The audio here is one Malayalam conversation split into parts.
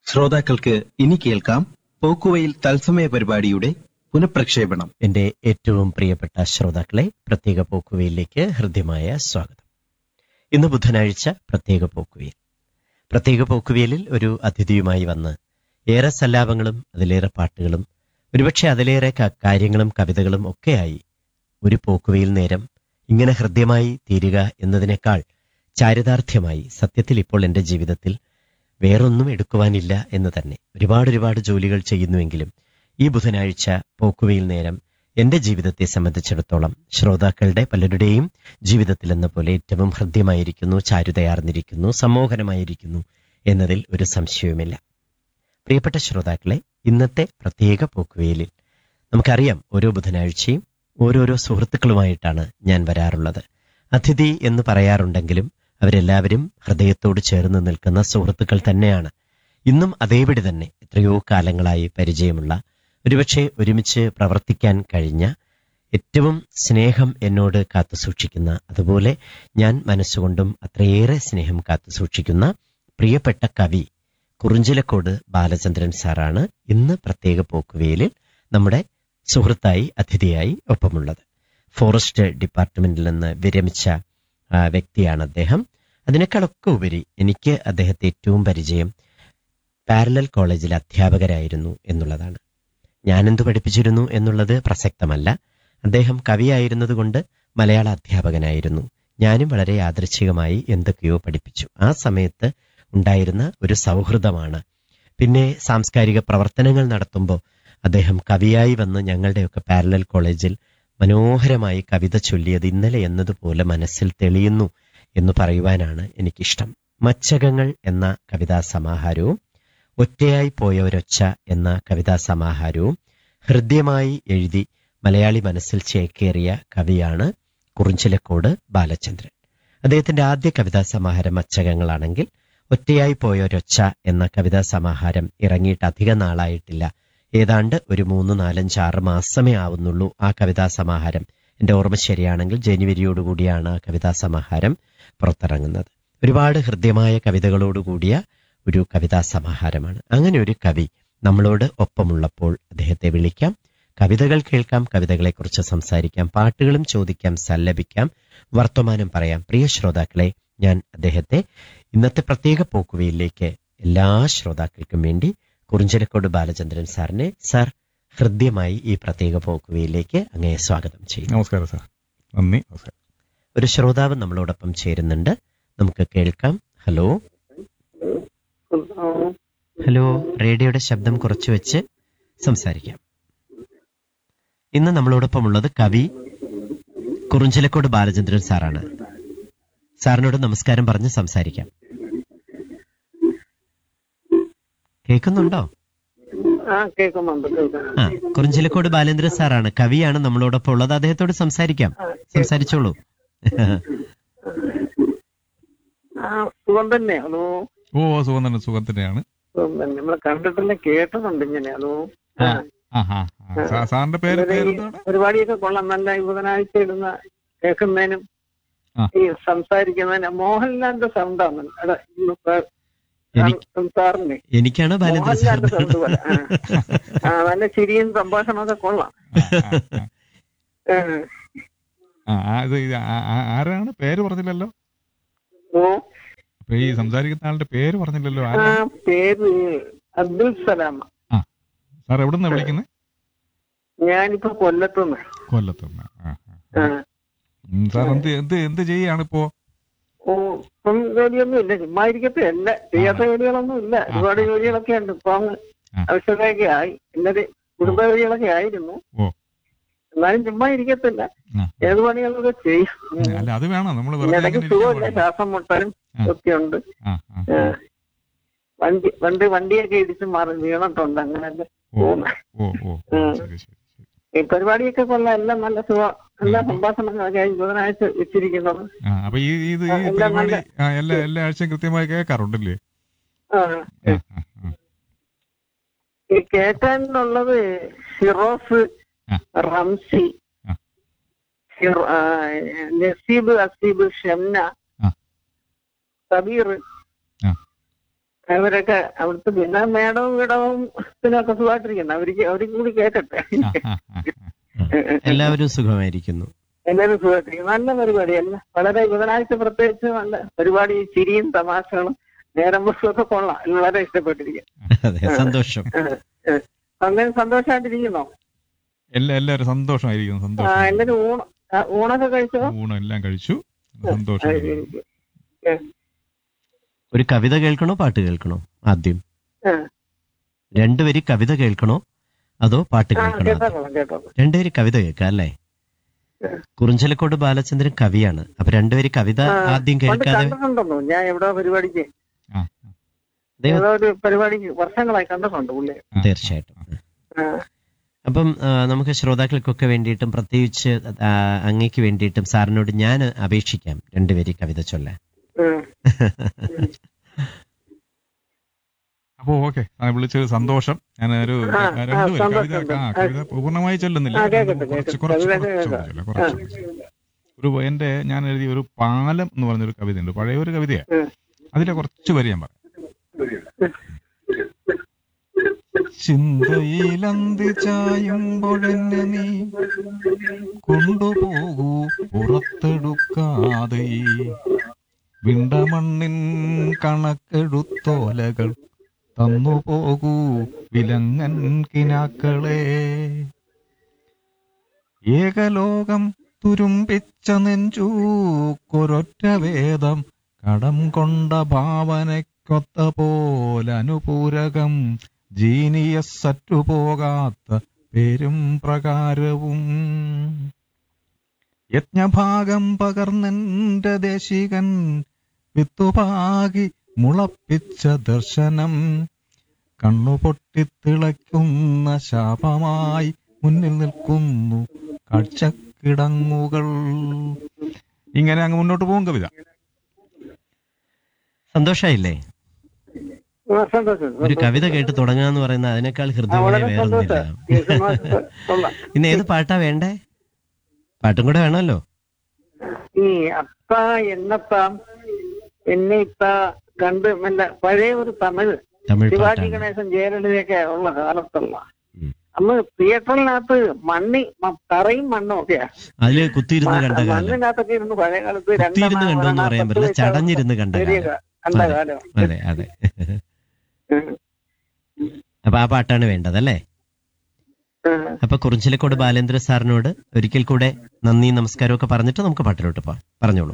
ശ്രോതാക്കൾക്ക് ഇനി കേൾക്കാം പോക്കുവയിൽ തത്സമയ പരിപാടിയുടെ പുനഃപ്രക്ഷേപണം എന്റെ ഏറ്റവും പ്രിയപ്പെട്ട ശ്രോതാക്കളെ പ്രത്യേക പോക്കുവയിലേക്ക് ഹൃദ്യമായ സ്വാഗതം ഇന്ന് ബുധനാഴ്ച പ്രത്യേക പോക്കുവയിൽ പ്രത്യേക പോക്കുവയിലിൽ ഒരു അതിഥിയുമായി വന്ന് ഏറെ സല്ലാപങ്ങളും അതിലേറെ പാട്ടുകളും ഒരുപക്ഷെ അതിലേറെ ക- കാര്യങ്ങളും കവിതകളും ഒക്കെയായി ഒരു പോക്കുവയിൽ നേരം ഇങ്ങനെ ഹൃദ്യമായി തീരുക എന്നതിനേക്കാൾ ചാരിതാർത്ഥ്യമായി സത്യത്തിൽ ഇപ്പോൾ എന്റെ ജീവിതത്തിൽ വേറൊന്നും എടുക്കുവാനില്ല എന്ന് തന്നെ ഒരുപാട് ഒരുപാട് ജോലികൾ ചെയ്യുന്നുവെങ്കിലും ഈ ബുധനാഴ്ച പോക്കുവയിൽ നേരം എന്റെ ജീവിതത്തെ സംബന്ധിച്ചിടത്തോളം ശ്രോതാക്കളുടെ പലരുടെയും ജീവിതത്തിൽ എന്ന പോലെ ഏറ്റവും ഹൃദ്യമായിരിക്കുന്നു ചാരുതയാർന്നിരിക്കുന്നു സമ്മോഹനമായിരിക്കുന്നു എന്നതിൽ ഒരു സംശയവുമില്ല പ്രിയപ്പെട്ട ശ്രോതാക്കളെ ഇന്നത്തെ പ്രത്യേക പോക്കുവയിലിൽ നമുക്കറിയാം ഓരോ ബുധനാഴ്ചയും ഓരോരോ സുഹൃത്തുക്കളുമായിട്ടാണ് ഞാൻ വരാറുള്ളത് അതിഥി എന്ന് പറയാറുണ്ടെങ്കിലും അവരെല്ലാവരും ഹൃദയത്തോട് ചേർന്ന് നിൽക്കുന്ന സുഹൃത്തുക്കൾ തന്നെയാണ് ഇന്നും അതേപടി തന്നെ എത്രയോ കാലങ്ങളായി പരിചയമുള്ള ഒരുപക്ഷെ ഒരുമിച്ച് പ്രവർത്തിക്കാൻ കഴിഞ്ഞ ഏറ്റവും സ്നേഹം എന്നോട് കാത്തു സൂക്ഷിക്കുന്ന അതുപോലെ ഞാൻ മനസ്സുകൊണ്ടും അത്രയേറെ സ്നേഹം കാത്തു സൂക്ഷിക്കുന്ന പ്രിയപ്പെട്ട കവി കുറുഞ്ചിലക്കോട് ബാലചന്ദ്രൻ സാറാണ് ഇന്ന് പ്രത്യേക പോക്കുവേലിൽ നമ്മുടെ സുഹൃത്തായി അതിഥിയായി ഒപ്പമുള്ളത് ഫോറസ്റ്റ് ഡിപ്പാർട്ട്മെന്റിൽ നിന്ന് വിരമിച്ച ആ, വ്യക്തിയാണ് അദ്ദേഹം അതിനേക്കാളൊക്കെ ഉപരി എനിക്ക് അദ്ദേഹത്തെ ഏറ്റവും പരിചയം പാരലൽ കോളേജിലെ അധ്യാപകരായിരുന്നു എന്നുള്ളതാണ് ഞാനെന്ത് പഠിപ്പിച്ചിരുന്നു എന്നുള്ളത് പ്രസക്തമല്ല അദ്ദേഹം കവിയായിരുന്നതുകൊണ്ട് മലയാള അധ്യാപകനായിരുന്നു ഞാനും വളരെ യാദൃച്ഛികമായി എന്തൊക്കെയോ പഠിപ്പിച്ചു ആ സമയത്ത് ഉണ്ടായിരുന്ന ഒരു സൗഹൃദമാണ് പിന്നെ സാംസ്കാരിക പ്രവർത്തനങ്ങൾ നടത്തുമ്പോൾ അദ്ദേഹം കവിയായി വന്ന് ഞങ്ങളുടെയൊക്കെ പാരലൽ കോളേജിൽ മനോഹരമായി കവിത ചൊല്ലിയത് ഇന്നലെ എന്നതുപോലെ മനസ്സിൽ തെളിയുന്നു എന്ന് പറയുവാനാണ് എനിക്കിഷ്ടം മച്ചകങ്ങൾ എന്ന കവിതാ സമാഹാരവും ഒറ്റയായി പോയ ഒരൊച്ച എന്ന കവിതാ സമാഹാരവും ഹൃദ്യമായി എഴുതി മലയാളി മനസ്സിൽ ചേക്കേറിയ കവിയാണ് കുറിഞ്ചിലക്കോട് ബാലചന്ദ്രൻ അദ്ദേഹത്തിന്റെ ആദ്യ കവിതാ സമാഹാരം മച്ചകങ്ങളാണെങ്കിൽ ഒറ്റയായി പോയ ഒരൊച്ച എന്ന കവിതാ സമാഹാരം ഇറങ്ങിയിട്ട് അധിക നാളായിട്ടില്ല ഏതാണ്ട് ഒരു മൂന്ന് നാലഞ്ച് ആറ് മാസമേ ആവുന്നുള്ളൂ ആ കവിതാ സമാഹാരം എന്റെ ഓർമ്മ ശരിയാണെങ്കിൽ ജനുവരിയോടുകൂടിയാണ് ആ കവിതാ സമാഹാരം പുറത്തിറങ്ങുന്നത് ഒരുപാട് ഹൃദ്യമായ കവിതകളോടുകൂടിയ ഒരു കവിതാ സമാഹാരമാണ് അങ്ങനെ ഒരു കവി നമ്മളോട് ഒപ്പമുള്ളപ്പോൾ അദ്ദേഹത്തെ വിളിക്കാം കവിതകൾ കേൾക്കാം കവിതകളെക്കുറിച്ച് സംസാരിക്കാം പാട്ടുകളും ചോദിക്കാം സല്ലപിക്കാം വർത്തമാനം പറയാം പ്രിയ ശ്രോതാക്കളെ ഞാൻ അദ്ദേഹത്തെ ഇന്നത്തെ പ്രത്യേക പോക്കുവയിലേക്ക് എല്ലാ ശ്രോതാക്കൾക്കും വേണ്ടി കുറിഞ്ചിലക്കോട് ബാലചന്ദ്രൻ സാറിനെ സാർ ഹൃദ്യമായി ഈ പ്രത്യേക പോക്കുവയിലേക്ക് അങ്ങേ സ്വാഗതം ചെയ്യുന്നു നമസ്കാരം സാർ നന്ദി നമസ്കാരം ഒരു ശ്രോതാവ് നമ്മളോടൊപ്പം ചേരുന്നുണ്ട് നമുക്ക് കേൾക്കാം ഹലോ ഹലോ റേഡിയോയുടെ ശബ്ദം കുറച്ച് വെച്ച് സംസാരിക്കാം ഇന്ന് നമ്മളോടൊപ്പം ഉള്ളത് കവി കുറുഞ്ചിലക്കോട് ബാലചന്ദ്രൻ സാറാണ് സാറിനോട് നമസ്കാരം പറഞ്ഞ് സംസാരിക്കാം കേൾക്കുന്നുണ്ടോ ആ കേൾക്കുന്നുണ്ട് കേൾക്കുന്നുണ്ട് ആ കുറിഞ്ചിലക്കോട് ബാലേന്ദ്രൻ സാറാണ് കവിയാണ് നമ്മളോടൊപ്പം ഉള്ളത് അദ്ദേഹത്തോട് സംസാരിക്കാം സംസാരിച്ചോളൂ ആ സുഖം തന്നെ ഹലോ ഓ സുഖം തന്നെ സുഖം തന്നെയാണ് സുഖം തന്നെ നമ്മളെ കണ്ടിട്ടില്ല കേട്ടതുണ്ട് ഇങ്ങനെ ഹലോ ആ, ആ ആ ആ. സാ- സാറിന്റെ പേര് ഇവരെ ഈ പേരെന്താണ് പരിപാടിയൊക്കെ കൊള്ളാം നല്ല ഈ ബുധനാഴ്ച ഇടുന്ന കേൾക്കുന്നതിനും ആ. ഈ സംസാരിക്കുന്നതിനും മോഹൻലാലിന്റെ സൗണ്ടാണ് എടാ, ഇന്ന് സാർ- എനിക്ക് സാറിന് എനിക്കാണ് ബാലേന്ദ്രൻ മോഹൻലാലിന്റെ സൗണ്ട് പോലെ സാറിന് ആ നല്ല ചിരിയും സംഭാഷണമൊക്കെ കൊള്ളാം ആ, ആ, ആ. ആ, ആ, ഇത് ഇത് ആ- ആ- ആരാണ് പേര് പറഞ്ഞില്ലല്ലോ ഓ അപ്പൊ ഈ സംസാരിക്കുന്ന ആളുടെ പേര് പറഞ്ഞില്ലല്ലോ ആ ആരാ പേര് അബ്ദുൽ സലാം സാർ എവിടെ നിന്നാണ് വിളിക്കുന്നത് ഞാനിപ്പോ കൊല്ലത്തുനിന്ന് കൊല്ലത്തുനിന്ന് ആ, ആ. ആ ഉം, സാർ എന്ത് എന്ത് എന്ത് ചെയ്യാണ് ഇപ്പോ ഓ ഇപ്പം ജോലിയൊന്നും ഇല്ല ചുമ്മാ ഇരിക്കത്തെ അല്ല ചെയ്യാത്ത ജോലികളൊന്നും ഇല്ല ഒരുപാട് ജോലികളൊക്കെ ഉണ്ട് ഇപ്പൊ അങ്ങ് ആ. ആവശ്യതയൊക്കെ ആയി എന്നത് കുടുംബ ജോലികളൊക്കെ ആയിരുന്നു ഓ. എന്നാലും ചുമ്മാ ഇരിക്കത്തില്ല ആ. ഏത് പണികളൊക്കെ ചെയ്യും ഉം, അല്ല അത് വേണം നമ്മൾ പിന്നെ വെറുതെ ഇടയ്ക്ക് അങ്ങനെ ഇരിക്കാൻ സുഖമില്ല പാടില്ല. ശ്വാസം മുട്ടലും ആ. ഒക്കെ ഉണ്ട് ആ, ആ, ആ. വണ്ടി വണ്ടി വണ്ടിയൊക്കെ ഇടിച്ച് മാറി വീണിട്ടുണ്ട് അങ്ങനെയൊക്കെ ഓ പോകുന്നു ഓ ഓ ഓ, ഉം. ശരി ശരി ശരി ഈ പരിപാടിയൊക്കെ കൊള്ളാം എല്ലാം നല്ല സുഖം എല്ലാ സംഭാഷണങ്ങളൊക്കെ ആയി ബുധനാഴ്ച വെച്ചിരിക്കുന്നത് ആ അപ്പൊ ഈ ഇത് ആ, ഈ എല്ലാം പരിപാടി നല്ല- ആ, എല്ലാ എല്ലാ ആഴ്ചയും കൃത്യമായി കേൾക്കാറുണ്ടല്ലേ ആ ആ, ആ, ആ. ഈ കേൾക്കാനുള്ളത് ഷിറോസ് ആ. റംസി ആ. ഷിറ- ആ, നസീബ് അസീബ് ഷംന ആ. കബീർ ആ. അവരൊക്കെ അവിടുത്തെ പിന്നെ മേടവും വിടവും ഇതിനൊക്കെ സുഖമായിട്ടിരിക്കുന്നു അവർക്ക് അവർക്ക് കൂടി കേൾക്കട്ടെ ആ, ആ, ആ, ആ. എല്ലാവരും സുഖമായിരിക്കുന്നു എല്ലാവരും സുഖമായിട്ടിരിക്കുന്നു നല്ല പരിപാടിയല്ല വളരെ ബുധനാഴ്ച പ്രത്യേകിച്ച് നല്ല പരിപാടി ചിരിയും തമാശകളും നേരം ഒക്കെ കൊള്ളാം വളരെ ഇഷ്ടപ്പെട്ടിരിക്കും അതെ സന്തോഷം അങ്ങനെ സന്തോഷമായിട്ടിരിക്കുന്നോ എല്ലാ എല്ലാവരും സന്തോഷമായിരിക്കുന്നു ആ സന്തോഷം എല്ലാരും ഊണ് ആ, ഊണൊക്കെ കഴിച്ചോ ഊണം എല്ലാം കഴിച്ചു ആ, സന്തോഷം ശരി. ഒരു കവിത കേൾക്കണോ പാട്ട് കേൾക്കണോ ആദ്യം ആ, രണ്ടുപേര് കവിത കേൾക്കണോ അതോ പാട്ട് ആ കേൾക്കണോ ആദ്യം? കേട്ടോളാം കേട്ടോളാം രണ്ടുപേര് കവിത കേൾക്കാം അല്ലേ കുറിഞ്ചലക്കോട് ബാലചന്ദ്രൻ കവിയാണ് അപ്പൊ രണ്ടുപേര് കവിത ആ, ആദ്യം പണ്ട് കേൾക്കാതെ കണ്ടിട്ടുണ്ടോ ഞാൻ എവിടെ പരിപാടിക്ക് ആ, ദൈവം ഏതോ ഒരു പരിപാടിക്ക് വർഷങ്ങളായി കണ്ടിട്ടുണ്ട് പുള്ളി ആ, തീർച്ചയായിട്ടും ആ, അപ്പം ആ, നമുക്ക് ശ്രോതാക്കൾക്കൊക്കെ വേണ്ടിയിട്ടും പ്രത്യേകിച്ച് ആ, അങ്ങേക്ക് വേണ്ടിയിട്ടും സാറിനോട് ഞാൻ അപേക്ഷിക്കാം രണ്ടുപേര് കവിത ചൊല്ലാൻ ഉം. അപ്പോ ഓക്കെ വിളിച്ചത് സന്തോഷം ഞാൻ ഒരു ആ, രണ്ടുപേരും ആ, കവിത സന്തോഷം. ആ കവിത പൂർണ്ണമായി ചൊല്ലുന്നില്ല ആ, കേൾക്കട്ടെ, കുറച്ച് കേൾക്കട്ടെ. കുറച്ച് കവിത കുറച്ച് കേൾക്കാം. ചൊല്ലാം, കുറച്ച് ചൊല്ലാം. ഒരു എന്റെ ഞാൻ എഴുതിയ ഒരു പാലം എന്ന് പറഞ്ഞൊരു കവിതയുണ്ട് പഴയ ഒരു കവിതയാണ് ഉം. അതിലെ കുറച്ച് വരി ഞാൻ പറയാം ചിന്തയിലന്തി ചായുമ്പോഴെന്നെ നീ കൊണ്ടുപോകൂ പുറത്തെടുക്കാതെ ഈ വിണ്ടമണ്ണിൻ കണക്കെടുത്തോലകൾ തന്നു പോകൂ വിലങ്ങൻ കിനാക്കളെ ഏകലോകം തുരുമ്പിച്ച നെഞ്ചൂ കൊരൊറ്റ വേദം കടം കൊണ്ട ഭാവനയ്ക്കൊത്ത പോലനുപൂരകം ജീനിയസ് അറ്റുപോകാത്ത പേരും പ്രകാരവും യജ്ഞഭാഗം പകർന്നെന്റെ ദേശികൻ വിത്തുപാകി മുളപ്പിച്ച ദർശനം കണ്ണുപൊട്ടിത്തിളയ്ക്കുന്ന ശാപമായി മുന്നിൽ നിൽക്കുന്നു കാഴ്ചക്കിടങ്ങുകൾ ഇങ്ങനെ അങ്ങ് മുന്നോട്ട് പോകും കവിത സന്തോഷായില്ലേ ആ, സന്തോഷം ഒരു സന്തോഷം. കവിത കേട്ട് തുടങ്ങാന്ന് പറയുന്ന അതിനേക്കാൾ ആ, ഹൃദ്യമായി വളരെ വേറൊന്നുമില്ല സന്തോഷം ഈ സമാജ- കൊള്ളാം. ഇന്ന് ഏത് പാട്ടാ വേണ്ടേ പാട്ടും കൂടെ വേണമല്ലോ ഈ അപ്പ എന്നപ്പ എന്നെ ഇപ്പ കണ്ട് നല്ല പഴയ ഒരു തമിഴ് തമിഴ് ശിവാജി പാട്ടാണ് ഗണേശൻ ജയലളിതയൊക്കെ ഉള്ള കാലത്തുള്ള ഉം. അന്ന് തിയേറ്ററിനകത്ത് മണ്ണി മ- തറയും മണ്ണും ഒക്കെയാ അതില് കുത്തിയിരുന്ന് കണ്ട കാലം മണ്ണിനകത്തൊക്കെ ഇരുന്ന് പഴയ കാലത്ത് കുത്തിയിരുന്ന് കണ്ടു എന്ന് പറയാൻ പറ്റില്ല ചടഞ്ഞിരുന്ന് കണ്ട ചെറിയ കാലം കണ്ട അതെ. കാലം അതെ അതെ ഉം. അപ്പൊ ആ പാട്ടാണ് വേണ്ടത് അല്ലേ ഉം. അപ്പൊ കുറിഞ്ചിലക്കോട് ബാലേന്ദ്ര സാറിനോട് ഒരിക്കൽ കൂടെ നന്ദി നമസ്കാരം ഒക്കെ പറഞ്ഞിട്ട് നമുക്ക് പാട്ടിലോട്ട് പോവാം പറഞ്ഞോളൂ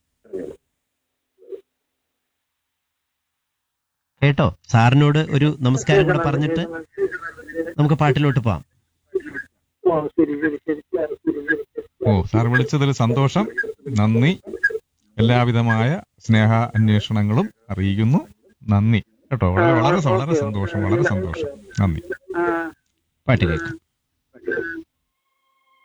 കേട്ടോ സാറിനോട് ഒരു നമസ്കാരം കൂടെ പറഞ്ഞിട്ട് നമുക്ക് പാട്ടിലോട്ട് പോവാം ഓ, ശരി ശരി ശരി ശരി ശരി ശരി ഓ സാർ വിളിച്ചതിൽ സന്തോഷം നന്ദി എല്ലാവിധമായ സ്നേഹ അന്വേഷണങ്ങളും അറിയിക്കുന്നു നന്ദി കേട്ടോ വളരെ വളരെ വളരെ സന്തോഷം വളരെ സന്തോഷം നന്ദി ആ പാട്ട് കേൾക്കാം